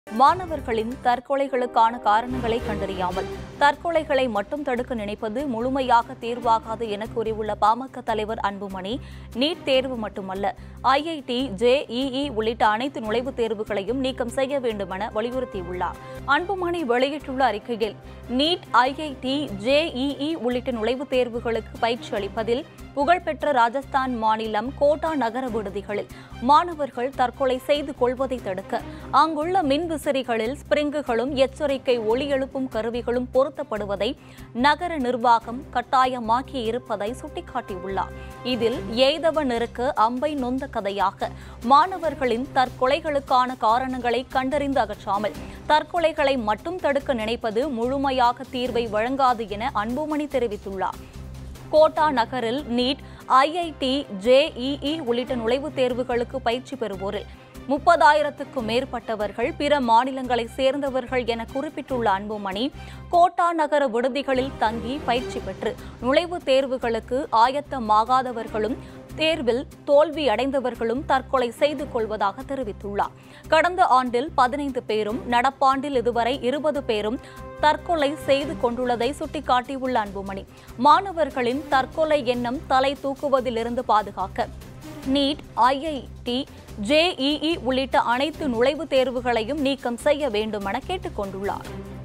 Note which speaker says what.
Speaker 1: மாணவர்களின் தற்கொலைகளுக்கான காரணங்களை கண்டறியாமல் தற்கொலைகளை மட்டும் தடுக்க நினைப்பது முழுமையாக தீர்வாகாது என கூறியுள்ள பாமக தலைவர் அன்புமணி நீட் தேர்வு மட்டுமல்ல ஐஐடி ஜேஇஇ உள்ளிட்ட அனைத்து நுழைவுத் தேர்வுகளையும் நீக்கம் செய்ய வேண்டும் என வலியுறுத்தியுள்ளார் அன்புமணி வெளியிட்டுள்ள அறிக்கையில் நீட் ஐஐடி ஜேஇஇ உள்ளிட்ட நுழைவுத் தேர்வுகளுக்கு பயிற்சி அளிப்பதில் புகழ்பெற்ற ராஜஸ்தான் மாநிலம் கோட்டா நகர விடுதிகளில் மாணவர்கள் தற்கொலை செய்து கொள்வதை தடுக்க அங்குள்ள மின் விசிறிகளில் ஸ்பிரிங்குகளும் எச்சரிக்கை ஒளி எழுப்பும் கருவிகளும் பொருத்தப்படுவதை நகர நிர்வாகம் கட்டாயமாக்கி இருப்பதை சுட்டிக்காட்டியுள்ளார் இதில் எய்தவனிற்கு அம்பை நொந்த கதையாக மாணவர்களின் தற்கொலைகளுக்கான காரணங்களை கண்டறிந்து அகற்றாமல் தற்கொலைகளை மட்டும் தடுக்க நினைப்பது முழுமையாக தீர்வை வழங்காது என அன்புமணி தெரிவித்துள்ளார் கோட்டா நகரில் நீட் ஐஐடி ஜேஇஇ உள்ளிட்ட நுழைவுத் தேர்வுகளுக்கு பயிற்சி பெறுவோரில் முப்பதாயிரத்துக்கும் மேற்பட்டவர்கள் பிற மாநிலங்களைச் சேர்ந்தவர்கள் என குறிப்பிட்டுள்ள அன்புமணி கோட்டா நகர விடுதிகளில் தங்கி பயிற்சி பெற்று நுழைவுத் தேர்வுகளுக்கு ஆயத்தமாகாதவர்களும் தேர்வில் தோல்வி அடைந்தவர்களும் தற்கொலை செய்து கொள்வதாக தெரிவித்துள்ளார் கடந்த ஆண்டில் பதினைந்து பேரும் நடப்பாண்டில் இதுவரை இருபது பேரும் தற்கொலை செய்து கொண்டுள்ளதை சுட்டிக்காட்டியுள்ள அன்புமணி மாணவர்களின் தற்கொலை எண்ணம் தலை தூக்குவதிலிருந்து பாதுகாக்க நீட் ஐஐடி ஜேஇஇ உள்ளிட்ட அனைத்து நுழைவுத் தேர்வுகளையும் நீக்கம் செய்ய வேண்டும் என கேட்டுக் கொண்டுள்ளார்